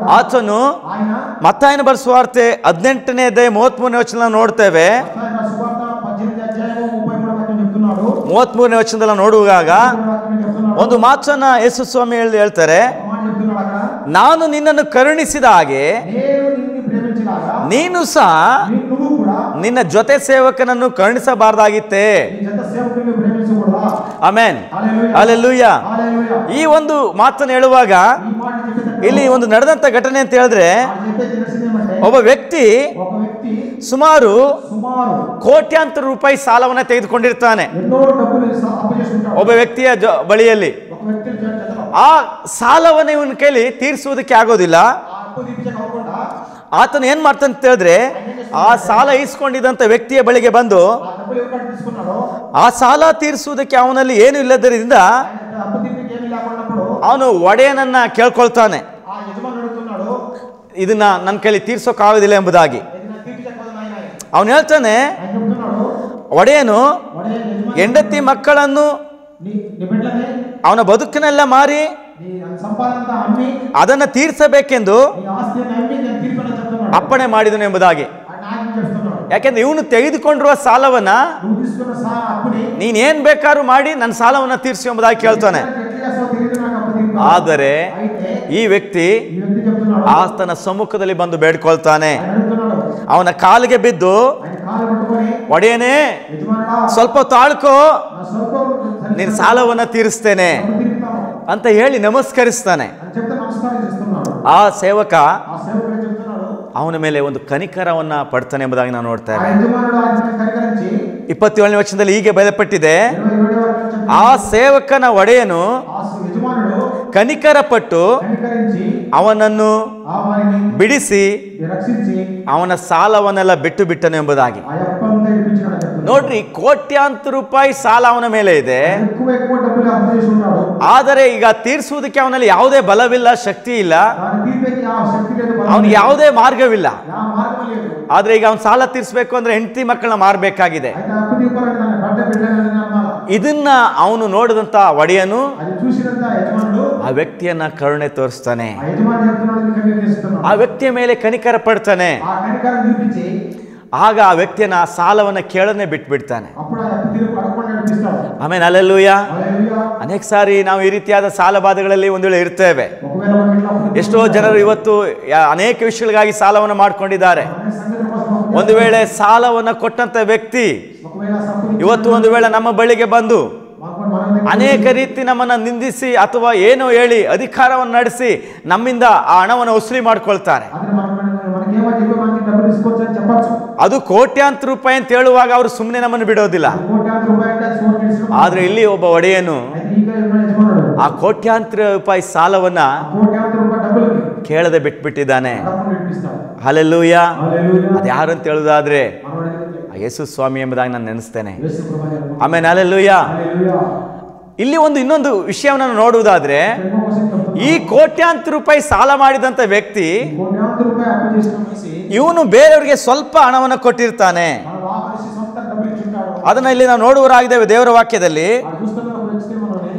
[SPEAKER 1] ಆತನು
[SPEAKER 2] ఆయన
[SPEAKER 1] ಮತ್ತಾಯನ ಬರೆಸುವಾರ್ತೆ ಹದಿನೆಂಟನೇ ಅಧ್ಯಾಯ ಮೂವತ್ಮೂರನೇ ವಚನ ನೋಡ್ತೇವೆ
[SPEAKER 2] ఆయన సువార్త పద్దెనిమిది అధ్యాయము ముప్పై మూడో వాక్యం చెప్తున్నాడు
[SPEAKER 1] ಮೂವತ್ಮೂರನೇ ವಚನದಲ್ಲಿ ನೋಡುವಾಗ
[SPEAKER 2] వాక్యం చెప్తున్నాడు
[SPEAKER 1] ಒಂದು ಮಾತನ್ನ ಯೇಸು ಸ್ವಾಮಿ ಹೇಳಿ ಹೇಳ್ತಾರೆ
[SPEAKER 2] ఒక మాట చెప్తున్నాడు అక్కడ
[SPEAKER 1] ನಾನು ನಿನ್ನನ್ನು ಕರುಣಿಸಿದ ಹಾಗೆ
[SPEAKER 2] నేను నిన్ను ప్రేమించినాగా
[SPEAKER 1] ನೀನು ಸಹ
[SPEAKER 2] నీ- నువ్వు కూడా
[SPEAKER 1] ನಿನ್ನ ಜೊತೆ ಸೇವಕನನ್ನು ಕರುಣಿಸಬಾರ್ದಾಗಿತ್ತೆ
[SPEAKER 2] నీ జత సేవకుల్ని ప్రేమించకూడదా
[SPEAKER 1] ಆಮೇನ್
[SPEAKER 2] హల్లెలూయా
[SPEAKER 1] ಅಲ್ಲೆಲ್ಲೂಯ್ಯ
[SPEAKER 2] హల్లెలూయా
[SPEAKER 1] ಈ ಒಂದು ಮಾತನ್ನು ಹೇಳುವಾಗ
[SPEAKER 2] ఈ మాట చెప్పేటప్పుడు
[SPEAKER 1] ಇಲ್ಲಿ ಒಂದು ನಡೆದಂತ ಘಟನೆ ಅಂತ ಹೇಳಿದ್ರೆ
[SPEAKER 2] ఆ చెప్పేది తెలిసిందేమంటే
[SPEAKER 1] ಒಬ್ಬ ವ್ಯಕ್ತಿ
[SPEAKER 2] ఒక వ్యక్తి
[SPEAKER 1] ಸುಮಾರು
[SPEAKER 2] సుమారు
[SPEAKER 1] ಕೋಟ್ಯಾಂತರ ರೂಪಾಯಿ ಸಾಲವನ್ನ ತೆಗೆದುಕೊಂಡಿರ್ತಾನೆ
[SPEAKER 2] ఎన్నో డబ్బులు స- ಅప్పు చేసుకుంటాడు
[SPEAKER 1] ಒಬ್ಬ ವ್ಯಕ್ತಿಯ ಜ- ಬಳಿಯಲ್ಲಿ
[SPEAKER 2] ఒక వ్యక్తి జ- జతలో
[SPEAKER 1] ಆ ಸಾಲವನ್ನು ಇವನ ಕೈಲಿ ತೀರಿಸುವುದಕ್ಕೆ ಆಗೋದಿಲ್ಲ
[SPEAKER 2] ఆ అప్పు తీర్చక అవ్వకుండా
[SPEAKER 1] ಆತನು ಏನ್ ಮಾಡ್ತಾನೆ ಅಂತ ಹೇಳಿದ್ರೆ ಆ ಸಾಲ ಈಸ್ಕೊಂಡಿದ್ದಂತ ವ್ಯಕ್ತಿಯ ಬಳಿಗೆ ಬಂದು
[SPEAKER 2] ఆ డబ్బులు ఎవరికైతే తీసుకున్నాడో
[SPEAKER 1] ಆ ಸಾಲ ತೀರಿಸುವುದಕ್ಕೆ ಅವನಲ್ಲಿ ಏನು ಇಲ್ಲದರಿಂದ
[SPEAKER 2] ఆయన అప్పు తీర్పికి ఏమీ లేకున్నప్పుడు
[SPEAKER 1] ಅವನು ಒಡೆಯನನ್ನ ಕೇಳ್ಕೊಳ್ತಾನೆ
[SPEAKER 2] ఆ యజమాని అడుగుతున్నాడు
[SPEAKER 1] ಇದನ್ನ ನನ್ನ ಕೈಲಿ ತೀರ್ಸೋಕ್ಕಾಗೋದಿಲ್ಲ ಎಂಬುದಾಗಿ
[SPEAKER 2] ఇది నాకు తీర్చకపోతే నాయన
[SPEAKER 1] ಅವನು ಹೇಳ್ತಾನೆ
[SPEAKER 2] ఆయన చెప్తున్నాడు
[SPEAKER 1] ಒಡೆಯನು
[SPEAKER 2] వాడే యజమాని
[SPEAKER 1] ಹೆಂಡತಿ ಮಕ್ಕಳನ್ನು
[SPEAKER 2] నీ నీ బిడ్డలని
[SPEAKER 1] ಅವನ ಬದುಕನ್ನೆಲ್ಲ ಮಾರಿ
[SPEAKER 2] నీ సంపాదన అంతా అమ్మి
[SPEAKER 1] ಅದನ್ನ ತೀರಿಸಬೇಕೆಂದು
[SPEAKER 2] నీ ఆస్తిని అమ్మి నేను తీర్పని చెప్తున్నాడు
[SPEAKER 1] ಅಪ್ಪಣೆ ಮಾಡಿದನು ಎಂಬುದಾಗಿ
[SPEAKER 2] ఆయన ఆజ్ఞ చేస్తున్నాడు
[SPEAKER 1] ಯಾಕೆಂದ್ರೆ ಇವನು ತೆಗೆದುಕೊಂಡಿರುವ ಸಾಲವನ್ನ
[SPEAKER 2] నువ్వు తీసుకున్న సా అప్పుని
[SPEAKER 1] ನೀನ್ ಏನ್ ಬೇಕಾದ್ರೂ ಮಾಡಿ ನನ್ನ ಸಾಲವನ್ನ ತೀರಿಸು ಎಂಬುದಾಗಿ ಕೇಳ್ತಾನೆ
[SPEAKER 2] ఎట్లా చేస్తావో తెలియదు నాకు అప్పు తీర్పు
[SPEAKER 1] ಆದರೆ
[SPEAKER 2] అయితే
[SPEAKER 1] ಈ ವ್ಯಕ್ತಿ
[SPEAKER 2] ఈ వ్యక్తి చెప్తున్నాడు
[SPEAKER 1] ಆತನ ಸಮ್ಮುಖದಲ್ಲಿ ಬಂದು ಬೇಡ್ಕೊಳ್ತಾನೆ
[SPEAKER 2] ఆయన అడుగుతున్నాడు
[SPEAKER 1] ಅವನ ಕಾಲಿಗೆ ಬಿದ್ದು
[SPEAKER 2] ఆయన కాలు పట్టుకొని
[SPEAKER 1] ಒಡೆಯನೇ
[SPEAKER 2] యజమానుడా
[SPEAKER 1] ಸ್ವಲ್ಪ ತಾಳ್ಕೋ
[SPEAKER 2] నా స్వల్పం
[SPEAKER 1] ನಿನ್ನ ಸಾಲವನ್ನ ತೀರಿಸ್ತೇನೆ
[SPEAKER 2] అప్పు తీరుతాను
[SPEAKER 1] ಅಂತ ಹೇಳಿ ನಮಸ್ಕರಿಸ್ತಾನೆ
[SPEAKER 2] అని చెప్తే నమస్కారం చేస్తున్నాడు
[SPEAKER 1] ಆ ಸೇವಕ
[SPEAKER 2] ఆ సేవకుడు చెప్తున్నాడు
[SPEAKER 1] ಅವನ ಮೇಲೆ ಒಂದು ಕನಿಕರವನ್ನ ಪಡ್ತಾನೆ ಎಂಬುದಾಗಿ ನಾವು ನೋಡ್ತಾ
[SPEAKER 2] ఆ
[SPEAKER 1] ಇದ್ದೇವೆ
[SPEAKER 2] యజమానుడు ఆయన కనికరించి
[SPEAKER 1] ಇಪ್ಪತ್ತೇಳನೇ ವರ್ಷದಲ್ಲಿ ಹೀಗೆ ಬರೆಯಪಟ್ಟಿದೆ
[SPEAKER 2] ఇరవై ఏడవ వాక్యం చెప్తున్నాడు.
[SPEAKER 1] ಆ ಸೇವಕನ ಒಡೆಯನು
[SPEAKER 2] ఆ యజమానుడు
[SPEAKER 1] ಕನಿಕರಪಟ್ಟು
[SPEAKER 2] కనికరించి
[SPEAKER 1] ಅವನನ್ನು
[SPEAKER 2] ఆ వారిని
[SPEAKER 1] ಬಿಡಿಸಿ
[SPEAKER 2] రక్షించి
[SPEAKER 1] ಅವನ ಸಾಲವನ್ನೆಲ್ಲ ಬಿಟ್ಟು ಬಿಟ್ಟನು ಎಂಬುದಾಗಿ
[SPEAKER 2] ఆ అప్పంతా ఇప్పించాడు చెప్తున్నాడు
[SPEAKER 1] ನೋಡ್ರಿ ಕೋಟ್ಯಾಂತರ ರೂಪಾಯಿ ಸಾಲ ಅವನ ಮೇಲೆ ಇದೆ
[SPEAKER 2] ఎక్కువ ఎక్కువ డబ్బులు అప్పు చేసి ఉంటాడు
[SPEAKER 1] ಆದರೆ ಈಗ ತೀರಿಸುವುದಕ್ಕೆ ಅವನಲ್ಲಿ ಯಾವುದೇ ಬಲವಿಲ್ಲ ಶಕ್ತಿ ಇಲ್ಲ
[SPEAKER 2] దాని తీర్పేకి ఆ శక్తి లేదు బలం
[SPEAKER 1] ಅವನಿಗೆ
[SPEAKER 2] లేదు.
[SPEAKER 1] ಯಾವುದೇ ಮಾರ್ಗವಿಲ್ಲ
[SPEAKER 2] ఆ మార్గం లేదు
[SPEAKER 1] ಆದ್ರೆ ಈಗ ಅವನ ಸಾಲ ತೀರಿಸಬೇಕು ಅಂದ್ರೆ ಹೆಂಡತಿ ಮಕ್ಕಳನ್ನ ಮಾರಬೇಕಾಗಿದೆ
[SPEAKER 2] అయితే అప్పు తీర్పాలంటే దాని గడ్డ బిడ్డలని నమ్మాలి
[SPEAKER 1] ಇದನ್ನ ಅವನು ನೋಡಿದಂತ ಒಡೆಯನು
[SPEAKER 2] అది చూసినంత యజమానుడు
[SPEAKER 1] ಆ ವ್ಯಕ್ತಿಯನ್ನ ಕರುಣೆ ತೋರಿಸ್ತಾನೆ
[SPEAKER 2] ఆ యజమాని చెప్తున్నాడు కనికర చేస్తున్నాడు
[SPEAKER 1] ಆ ವ್ಯಕ್ತಿಯ ಮೇಲೆ ಕನಿಕರ ಪಡ್ತಾನೆ
[SPEAKER 2] ఆ కనికరం చూపించి
[SPEAKER 1] ಆಗ ಆ ವ್ಯಕ್ತಿಯನ್ನ ಆ ಸಾಲವನ್ನ ಕೇಳನೆ ಬಿಟ್ಬಿಡ್ತಾನೆ
[SPEAKER 2] అప్పుడు ఆ అప్పు తీర్పు అడగకుండా నడిపిస్తాడు
[SPEAKER 1] ಆಮೇಲೆ ಅಲ್ಲೆಲ್ಲೂಯ
[SPEAKER 2] హల్లెలూయా.
[SPEAKER 1] ಅನೇಕ ಸಾರಿ ನಾವು ಈ ರೀತಿಯಾದ ಸಾಲ ಬಾಧೆಗಳಲ್ಲಿ ಒಂದು ವೇಳೆ ಇರ್ತೇವೆ
[SPEAKER 2] ఒకవేళ మన ఇంట్లో అప్పు
[SPEAKER 1] ಎಷ್ಟೋ ಜನರು ಇವತ್ತು ಯಾ- ಅನೇಕ ವಿಷಯಗಳಿಗಾಗಿ ಸಾಲವನ್ನು ಮಾಡ್ಕೊಂಡಿದ್ದಾರೆ
[SPEAKER 2] అనే సంగతి కోసం అప్పు
[SPEAKER 1] ಒಂದು ವೇಳೆ ಸಾಲವನ್ನು ಕೊಟ್ಟಂತ ವ್ಯಕ್ತಿ
[SPEAKER 2] ఒకవేళ సప్పు
[SPEAKER 1] ಇವತ್ತು ಒಂದು ವೇಳೆ ನಮ್ಮ ಬಳಿಗೆ ಬಂದು
[SPEAKER 2] మాకు మన దగ్గర
[SPEAKER 1] ಅನೇಕ ರೀತಿ ನಮ್ಮನ್ನ ನಿಂದಿಸಿ ಅಥವಾ ಏನೋ ಹೇಳಿ ಅಧಿಕಾರವನ್ನು ನಡೆಸಿ ನಮ್ಮಿಂದ ಆ ಹಣವನ್ನು ವಸೂಲಿ ಮಾಡ್ಕೊಳ್ತಾರೆ
[SPEAKER 2] అతను మన మన- మనకేమో చెప్పి మనకి డబ్బులు తీసుకోవచ్చు అని చెప్పచ్చు
[SPEAKER 1] ಅದು ಕೋಟ್ಯಾಂತರ ರೂಪಾಯಿ ಅಂತ ಹೇಳುವಾಗ ಅವರು ಸುಮ್ಮನೆ ನಮ್ಮನ್ನು ಬಿಡೋದಿಲ್ಲ
[SPEAKER 2] కోట్యాంతర రూపాయలు అంటే అది ఫోన్ చేసిన
[SPEAKER 1] ಆದ್ರೆ ಇಲ್ಲಿ ಒಬ್ಬ ಒಡೆಯನು
[SPEAKER 2] అయితే ಈಗ ఉన్న యజమానుడు
[SPEAKER 1] ಆ ಕೋಟ್ಯಾಂತರ ರೂಪಾಯಿ ಸಾಲವನ್ನ
[SPEAKER 2] ఆ కోట్యాంతర రూపాయల డబ్బులకి
[SPEAKER 1] ಕೇಳದೆ ಬಿಟ್ಬಿಟ್ಟಿದ್ದಾನೆ
[SPEAKER 2] డబ్బులు ఇప్పిస్తాడు
[SPEAKER 1] ಹಲೆಲ್ಲೂಯ
[SPEAKER 2] హల్లెలూయా.
[SPEAKER 1] ಅದು ಯಾರು ಅಂತ ಹೇಳುದಾದ್ರೆ
[SPEAKER 2] మనవాడికి
[SPEAKER 1] ಆ ಯೇಸು ಸ್ವಾಮಿ ಎಂಬುದಾಗಿ ನಾನು ನೆನೆಸ್ತೇನೆ
[SPEAKER 2] యేసు ప్రభు గారు.
[SPEAKER 1] ಆಮೇಲೆ ಅಲ್ಲೆಲ್ಲೂಯ
[SPEAKER 2] హల్లెలూయా.
[SPEAKER 1] ಇಲ್ಲಿ ಒಂದು ಇನ್ನೊಂದು ವಿಷಯವನ್ನು ನಾವು ನೋಡುವುದಾದ್ರೆ
[SPEAKER 2] ప్రేమ కోసం చెప్తున్నా.
[SPEAKER 1] ಈ ಕೋಟ್ಯಾಂತರ ರೂಪಾಯಿ ಸಾಲ ಮಾಡಿದಂತ ವ್ಯಕ್ತಿ
[SPEAKER 2] కోట్యాంతర రూపాయలు అప్పు చేసిన మనిషి
[SPEAKER 1] ಇವನು ಬೇರೆಯವರಿಗೆ ಸ್ವಲ್ಪ ಹಣವನ್ನು ಕೊಟ್ಟಿರ್ತಾನೆ
[SPEAKER 2] మన వాపసి సొంత డబ్బులు ఇచ్చుంటాడు
[SPEAKER 1] ಅದನ್ನ ಇಲ್ಲಿ ನಾವು ನೋಡುವರಾಗಿದ್ದೇವೆ ದೇವರ ವಾಕ್ಯದಲ್ಲಿ
[SPEAKER 2] అది చూస్తున్న ఒక వ్యక్తి మనల్ని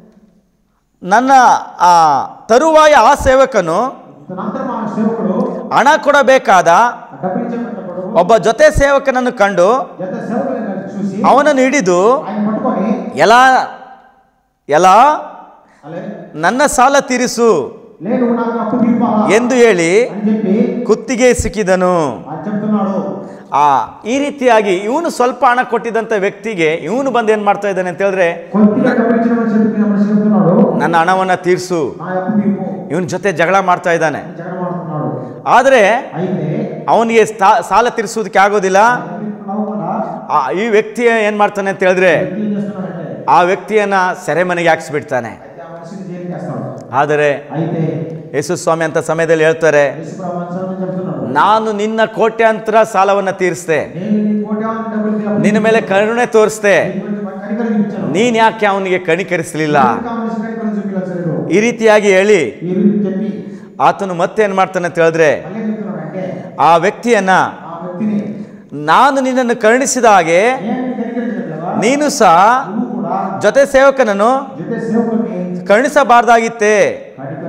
[SPEAKER 1] ನನ್ನ ಆ ತರುವಾಯ ಆ ಸೇವಕನು
[SPEAKER 2] తనంతరం ఆ సేవకుడు
[SPEAKER 1] ಹಣ ಕೊಡಬೇಕಾದ
[SPEAKER 2] ఆ డబ్బులు ఇచ్చేటప్పుడు
[SPEAKER 1] ಒಬ್ಬ ಜೊತೆ ಸೇವಕನನ್ನು ಕಂಡು
[SPEAKER 2] ఎంత సేవకులను చూసి
[SPEAKER 1] ಅವನನ್ನು ಹಿಡಿದು
[SPEAKER 2] ఆయన పట్టుకొని
[SPEAKER 1] ಎಲ್ಲ ಎಲ್ಲ
[SPEAKER 2] అలే
[SPEAKER 1] ನನ್ನ ಸಾಲ ತೀರಿಸು
[SPEAKER 2] లే నువ్వు నాకు అప్పు తీర్పాలా
[SPEAKER 1] ಎಂದು ಹೇಳಿ
[SPEAKER 2] అని చెప్పి
[SPEAKER 1] ಕುತ್ತಿಗೆ ಸಿಕ್ಕಿದನು
[SPEAKER 2] అది చెప్తున్నాడు
[SPEAKER 1] ಆ ಈ ರೀತಿಯಾಗಿ ಇವನು ಸ್ವಲ್ಪ ಹಣ ಕೊಟ್ಟಿದ್ದಂಥ ವ್ಯಕ್ತಿಗೆ ಇವನು ಬಂದು ಏನ್ ಮಾಡ್ತಾ ಇದ್ದಾನೆ ಅಂತ ಹೇಳಿದ್ರೆ
[SPEAKER 2] కొద్దిగా డబ్బులు ఇచ్చిన మనిషి చెప్పి మనిషి చెప్తున్నాడు
[SPEAKER 1] ನನ್ನ ಹಣವನ್ನ ತೀರಿಸು
[SPEAKER 2] నా అప్పు తీర్పు
[SPEAKER 1] ಇವನ್ ಜೊತೆ ಜಗಳ ಮಾಡ್ತಾ ಇದ್ದಾನೆ
[SPEAKER 2] అని జగడమాడుతున్నాడు
[SPEAKER 1] ಆದರೆ
[SPEAKER 2] అయితే
[SPEAKER 1] ಅವನಿಗೆ ಸ್ಥಾ- ಸಾಲ ತೀರಿಸುವುದಕ್ಕೆ ಆಗೋದಿಲ್ಲ
[SPEAKER 2] నవ్వకుండా
[SPEAKER 1] ಆ ಈ ವ್ಯಕ್ತಿ ಏನ್ ಮಾಡ್ತಾನೆ ಅಂತ ಹೇಳಿದ್ರೆ
[SPEAKER 2] వ్యక్తి ఏం చేస్తున్నాడంటే
[SPEAKER 1] ಆ ವ್ಯಕ್ತಿಯನ್ನ ಸೆರೆಮನೆಗೆ ಹಾಕಿಸ್ಬಿಡ್ತಾನೆ
[SPEAKER 2] అయితే ఆ మనిషిని జైలుకి వేస్తాడు
[SPEAKER 1] ಆದರೆ
[SPEAKER 2] అయితే
[SPEAKER 1] ಯೇಸು ಸ್ವಾಮಿ ಅಂತ ಸಮಯದಲ್ಲಿ ಹೇಳ್ತಾರೆ
[SPEAKER 2] యేసుప్రభు అనుసరణ చెప్తున్నాడు
[SPEAKER 1] ನಾನು ನಿನ್ನ ಕೋಟ್ಯಾಂತರ ಸಾಲವನ್ನ ತೀರಿಸ್ದೆ
[SPEAKER 2] నేను నీ కోట్యాంతర డబ్బులు తీర్పు
[SPEAKER 1] ನಿನ್ನ ಮೇಲೆ ಕರುಣೆ ತೋರಿಸ್ದೆ
[SPEAKER 2] నీ గురించి మాకు కనికరం చూపించాను
[SPEAKER 1] ನೀನ್ ಯಾಕೆ ಅವನಿಗೆ ಕಣಿಕರಿಸಲಿಲ್ಲ
[SPEAKER 2] ఇంకా ఆ మనిషి కనికరం చూపించలేదు
[SPEAKER 1] ಈ ರೀತಿಯಾಗಿ ಹೇಳಿ
[SPEAKER 2] ఈ ರೀತಿ చెప్పి
[SPEAKER 1] ಆತನು ಮತ್ತೆ ಏನ್ ಮಾಡ್ತಾನೆ ಅಂತ ಹೇಳಿದ್ರೆ
[SPEAKER 2] మళ్ళీ చెప్తున్నాడంటే
[SPEAKER 1] ಆ ವ್ಯಕ್ತಿಯನ್ನ
[SPEAKER 2] ఆ వ్యక్తిని
[SPEAKER 1] ನಾನು ನಿನ್ನನ್ನು ಕರುಣಿಸಿದ ಹಾಗೆ
[SPEAKER 2] నేను కనికరించట్లేదా
[SPEAKER 1] ನೀನು ಸಹ
[SPEAKER 2] నువ్వు కూడా
[SPEAKER 1] ಜೊತೆ ಸೇವಕನನ್ನು
[SPEAKER 2] జೊತೆ సేవకుని
[SPEAKER 1] ಕರುಣಿಸಬಾರ್ದಾಗಿತ್ತೆ
[SPEAKER 2] కనికరించకూడదా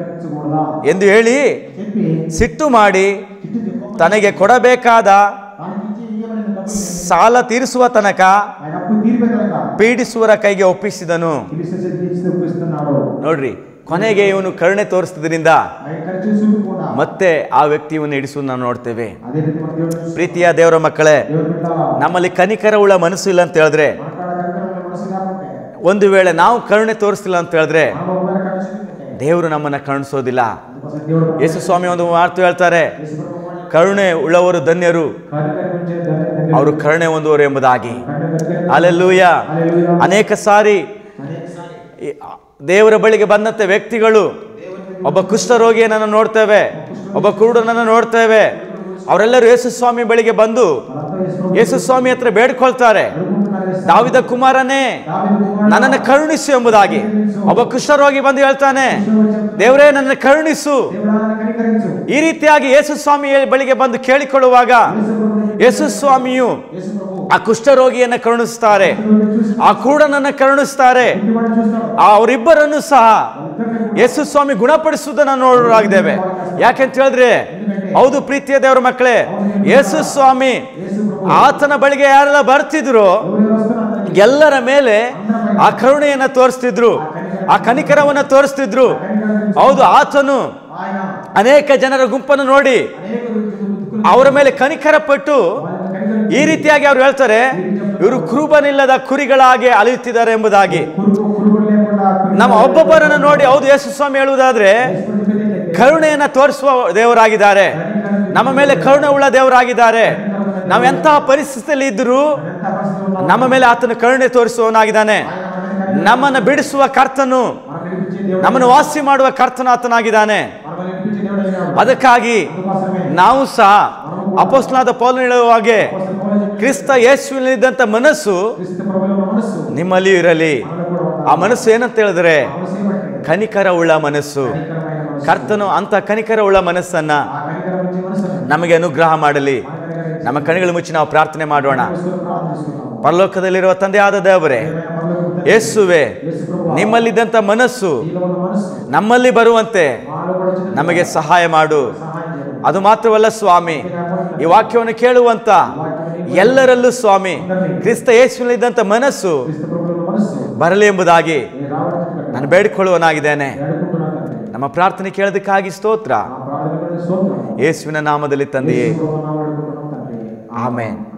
[SPEAKER 2] చేసుకోవాలా
[SPEAKER 1] ಎಂದು ಹೇಳಿ
[SPEAKER 2] చెప్పి
[SPEAKER 1] ಸಿಟ್ಟು ಮಾಡಿ
[SPEAKER 2] చిట్టు చెప్పు
[SPEAKER 1] ತನಗೆ ಕೊಡಬೇಕಾದ
[SPEAKER 2] దానికి ఇచ్చి ఇయ్యబడిన డబ్బులు
[SPEAKER 1] ಸಾಲ ತೀರಿಸುವ ತನಕ
[SPEAKER 2] ఆయన అప్పు తీర్పే కనుక
[SPEAKER 1] ಪೀಡಿಸುವರ ಕೈಗೆ ಒಪ್ಪಿಸಿದನು
[SPEAKER 2] పిలిస్తే తీర్చి ఒప్పిస్తున్నాడు
[SPEAKER 1] ನೋಡ್ರಿ ಕೊನೆಗೆ ಇವನು ಕರುಣೆ ತೋರಿಸಿದ್ರಿಂದ
[SPEAKER 2] ఆయన ఖర్చు చూడకుండా
[SPEAKER 1] ಮತ್ತೆ ಆ ವ್ಯಕ್ತಿಯನ್ನು ಇಡಿಸುವುದು ನಾವು ನೋಡ್ತೇವೆ
[SPEAKER 2] అదే రీతి మన దేవుడు
[SPEAKER 1] ಪ್ರೀತಿಯ ದೇವರ ಮಕ್ಕಳೇ
[SPEAKER 2] దేవుడు బిడ్డ
[SPEAKER 1] ನಮ್ಮಲ್ಲಿ ಕನಿಕರ ಉಳ್ಳ ಮನಸ್ಸು ಇಲ್ಲ ಅಂತ ಹೇಳಿದ್ರೆ
[SPEAKER 2] మాట్లాడ కనుక మనసు కాకుంటే
[SPEAKER 1] ಒಂದು ವೇಳೆ ನಾವು ಕರುಣೆ ತೋರಿಸ್ತಿಲ್ಲ ಅಂತ ಹೇಳಿದ್ರೆ
[SPEAKER 2] మనం ఒకవేళ ఖర్చు చూపించే
[SPEAKER 1] ದೇವರು ನಮ್ಮನ್ನ ಕರುಣಿಸೋದಿಲ್ಲ
[SPEAKER 2] అందుకోసం దేవుడు
[SPEAKER 1] ಯೇಸು ಸ್ವಾಮಿ ಒಂದು ಮಾತು ಹೇಳ್ತಾರೆ
[SPEAKER 2] యేసు ప్రభు మాట
[SPEAKER 1] ಕರುಣೆ ಉಳ್ಳವರು ಧನ್ಯರು
[SPEAKER 2] కార్యక్రమించే ధన్య
[SPEAKER 1] ಅವರು ಕರುಣೆ ಹೊಂದುವರು ಎಂಬುದಾಗಿ
[SPEAKER 2] ధన్య
[SPEAKER 1] ಅಲ್ಲೆಲ್ಲೂಯ
[SPEAKER 2] హల్లెలూయా
[SPEAKER 1] ಅನೇಕ ಸಾರಿ
[SPEAKER 2] అనేకసారి
[SPEAKER 1] ಈ ದೇವರ ಬಳಿಗೆ ಬಂದಂತೆ ವ್ಯಕ್ತಿಗಳು ಒಬ್ಬ ಕುಷ್ಠರೋಗಿಯನ್ನ ನೋಡ್ತೇವೆ ಒಬ್ಬ ಕುರುಡನನ್ನು ನೋಡ್ತೇವೆ ಅವರೆಲ್ಲರೂ ಯೇಸು ಸ್ವಾಮಿ ಬಳಿಗೆ ಬಂದು
[SPEAKER 2] వాళ్ళంతా యేసు ప్రభు
[SPEAKER 1] ಯೇಸು ಸ್ವಾಮಿ ಹತ್ರ ಬೇಡ್ಕೊಳ್ತಾರೆ
[SPEAKER 2] అడుగుతున్నారు యేసు
[SPEAKER 1] ದಾವಿದ ಕುಮಾರನೇ
[SPEAKER 2] దావీదు కుమారుడు
[SPEAKER 1] ನನ್ನನ್ನು ಕರುಣಿಸು ಎಂಬುದಾಗಿ ಒಬ್ಬ ಕುಷ್ಠರೋಗಿ ಬಂದು ಹೇಳ್ತಾನೆ ದೇವರೇ ನನ್ನ ಕರುಣಿಸು
[SPEAKER 2] దేవుడా నన్ను కనికరించు
[SPEAKER 1] ಈ ರೀತಿಯಾಗಿ ಯೇಸು ಸ್ವಾಮಿ ಬಳಿಗೆ ಬಂದು ಕೇಳಿಕೊಳ್ಳುವಾಗ
[SPEAKER 2] యేసు ప్రభు
[SPEAKER 1] ಯೇಸು ಸ್ವಾಮಿಯು
[SPEAKER 2] యేసు ప్రభు
[SPEAKER 1] ಆ ಕುಷ್ಠರೋಗಿಯನ್ನ ಕರುಣಿಸ್ತಾರೆ
[SPEAKER 2] చూసి
[SPEAKER 1] ಆ ಕೂಡನನ್ನ ಕರುಣಿಸ್ತಾರೆ
[SPEAKER 2] ఇంటివాడు చూస్తాడు
[SPEAKER 1] ಆ ಅವರಿಬ್ಬರನ್ನು ಸಹ
[SPEAKER 2] వాళ్ళిద్దరిని
[SPEAKER 1] ಯೇಸು ಸ್ವಾಮಿ ಗುಣಪಡಿಸುವುದನ್ನು ನೋಡಲಾಗಿದ್ದೇವೆ ಯಾಕೆಂತ ಹೇಳಿದ್ರೆ ಹೌದು ಪ್ರೀತಿಯ ದೇವರ ಮಕ್ಕಳೇ ಯೇಸು ಸ್ವಾಮಿ
[SPEAKER 2] యేసు ప్రభు
[SPEAKER 1] ಆತನ ಬಳಿಗೆ ಯಾರೆಲ್ಲ ಬರ್ತಿದ್ರು
[SPEAKER 2] ఎవరు వస్తున్నారు
[SPEAKER 1] ಎಲ್ಲರ ಮೇಲೆ ಆ ಕರುಣೆಯನ್ನ ತೋರಿಸ್ತಿದ್ರು ಆ ಕನಿಕರವನ್ನ ತೋರಿಸ್ತಿದ್ರು ಹೌದು ಆತನು
[SPEAKER 2] ఆయన
[SPEAKER 1] ಅನೇಕ ಜನರ ಗುಂಪನ್ನು ನೋಡಿ
[SPEAKER 2] అనేక దుఃಖులు
[SPEAKER 1] ಅವರ ಮೇಲೆ ಕನಿಕರ ಪಟ್ಟು
[SPEAKER 2] వాళ్ళని కనికరించు
[SPEAKER 1] ಈ ರೀತಿಯಾಗಿ ಅವ್ರು ಹೇಳ್ತಾರೆ ಇವರು ಕುರುಬನಿಲ್ಲದ ಕುರಿಗಳ ಹಾಗೆ ಅಲಿಯುತ್ತಿದ್ದಾರೆ ಎಂಬುದಾಗಿ
[SPEAKER 2] పురుగు పురుగులు లేకుండా
[SPEAKER 1] ನಮ್ಮ ಒಬ್ಬೊಬ್ಬರನ್ನು ನೋಡಿ ಹೌದು ಯೇಸು ಸ್ವಾಮಿ ಹೇಳುವುದಾದ್ರೆ
[SPEAKER 2] చెప్పేది
[SPEAKER 1] ಕರುಣೆಯನ್ನ ತೋರಿಸುವ ದೇವರಾಗಿದ್ದಾರೆ ನಮ್ಮ ಮೇಲೆ ಕರುಣೆ ಉಳ್ಳ ದೇವರಾಗಿದ್ದಾರೆ ನಾವು ಎಂತಹ ಪರಿಸ್ಥಿತಿಯಲ್ಲಿ ಇದ್ದರೂ
[SPEAKER 2] ఎంత పరిస్థితుల్లో ఉన్నా
[SPEAKER 1] ನಮ್ಮ ಮೇಲೆ ಆತನು ಕರುಣೆ ತೋರಿಸುವವನಾಗಿದ್ದಾನೆ
[SPEAKER 2] ఆయన మనల్ని
[SPEAKER 1] ನಮ್ಮನ್ನು ಬಿಡಿಸುವ ಕರ್ತನು
[SPEAKER 2] మనం నడిపించే దేవుడు
[SPEAKER 1] ನಮ್ಮನ್ನು ವಾಸಿ ಮಾಡುವ ಕರ್ತನ ಆತನಾಗಿದ್ದಾನೆ
[SPEAKER 2] మనం నడిపించే దేవుడు అయినాడు
[SPEAKER 1] ಅದಕ್ಕಾಗಿ
[SPEAKER 2] అందుకోసమే
[SPEAKER 1] ನಾವು ಸಹ ಅಪೋಸ್ನಾದ ಪೌಲ ಹೇಳುವ ಹಾಗೆ
[SPEAKER 2] అపోస్తలుడు పౌలు చెప్పిన
[SPEAKER 1] ಕ್ರಿಸ್ತ ಯೇಸುವಿನಲ್ಲಿದ್ದಂಥ ಮನಸ್ಸು
[SPEAKER 2] క్రీస్తు ప్రభువులో ఉన్న మనస్సు
[SPEAKER 1] ನಿಮ್ಮಲ್ಲಿ ಇರಲಿ
[SPEAKER 2] మనలో కూడా ఉండాలి.
[SPEAKER 1] ಆ ಮನಸ್ಸು ಏನಂತ ಹೇಳಿದ್ರೆ
[SPEAKER 2] ఆ మనస్సు ఏమంటే
[SPEAKER 1] ಕನಿಕರ ಉಳ್ಳ ಮನಸ್ಸು
[SPEAKER 2] కనికరమైన మనస్సు.
[SPEAKER 1] ಕರ್ತನು ಅಂತ ಕನಿಕರ ಉಳ್ಳ ಮನಸ್ಸನ್ನ
[SPEAKER 2] ఆ కనికరం వచ్చే మనస్సును
[SPEAKER 1] ನಮಗೆ ಅನುಗ್ರಹ ಮಾಡಲಿ
[SPEAKER 2] మన కనికరించే
[SPEAKER 1] ನಮ್ಮ ಕಣ್ಣುಗಳು ಮುಚ್ಚಿ ನಾವು ಪ್ರಾರ್ಥನೆ ಮಾಡೋಣ
[SPEAKER 2] మనస్సును ప్రార్థిస్తున్నాము.
[SPEAKER 1] ಪರಲೋಕದಲ್ಲಿರುವ ತಂದೆ ಆದ ದೇವರೇ
[SPEAKER 2] ప్రియమైన పరలోకపు తండ్రి,
[SPEAKER 1] ಯೇಸುವೆ
[SPEAKER 2] యేసు ప్రభువా,
[SPEAKER 1] ನಿಮ್ಮಲ್ಲಿದ್ದಂಥ ಮನಸ್ಸು
[SPEAKER 2] నీలో ఉన్న మనస్సు
[SPEAKER 1] ನಮ್ಮಲ್ಲಿ ಬರುವಂತೆ
[SPEAKER 2] మాలో కూడా వచ్చిన
[SPEAKER 1] ನಮಗೆ ಸಹಾಯ ಮಾಡು
[SPEAKER 2] సహాయం చేయండి.
[SPEAKER 1] ಅದು ಮಾತ್ರವಲ್ಲ ಸ್ವಾಮಿ ಈ ವಾಕ್ಯವನ್ನು ಕೇಳುವಂತ ಎಲ್ಲರಲ್ಲೂ ಸ್ವಾಮಿ ಕ್ರಿಸ್ತ ಯೇಸುವಿನಲ್ಲಿದ್ದಂಥ ಮನಸ್ಸು
[SPEAKER 2] క్రీస్తు ప్రభువులో ఉన్న మనస్సు
[SPEAKER 1] ಬರಲಿ ಎಂಬುದಾಗಿ
[SPEAKER 2] నేను రావడానికి
[SPEAKER 1] ನಾನು ಬೇಡಿಕೊಳ್ಳುವನಾಗಿದ್ದೇನೆ
[SPEAKER 2] వేడుకుంటున్నాను తండ్రి.
[SPEAKER 1] ನಮ್ಮ ಪ್ರಾರ್ಥನೆ ಕೇಳೋದಕ್ಕಾಗಿ ಸ್ತೋತ್ರ
[SPEAKER 2] ఆ ప్రార్థన కూడా స్తోత్రం.
[SPEAKER 1] ಯೇಸುವಿನ ನಾಮದಲ್ಲಿ ತಂದೆಯೇ
[SPEAKER 2] యేసు ప్రభువు నామములో వేడుకుంటున్నాం తండ్రి.
[SPEAKER 1] ಆಮೇನ್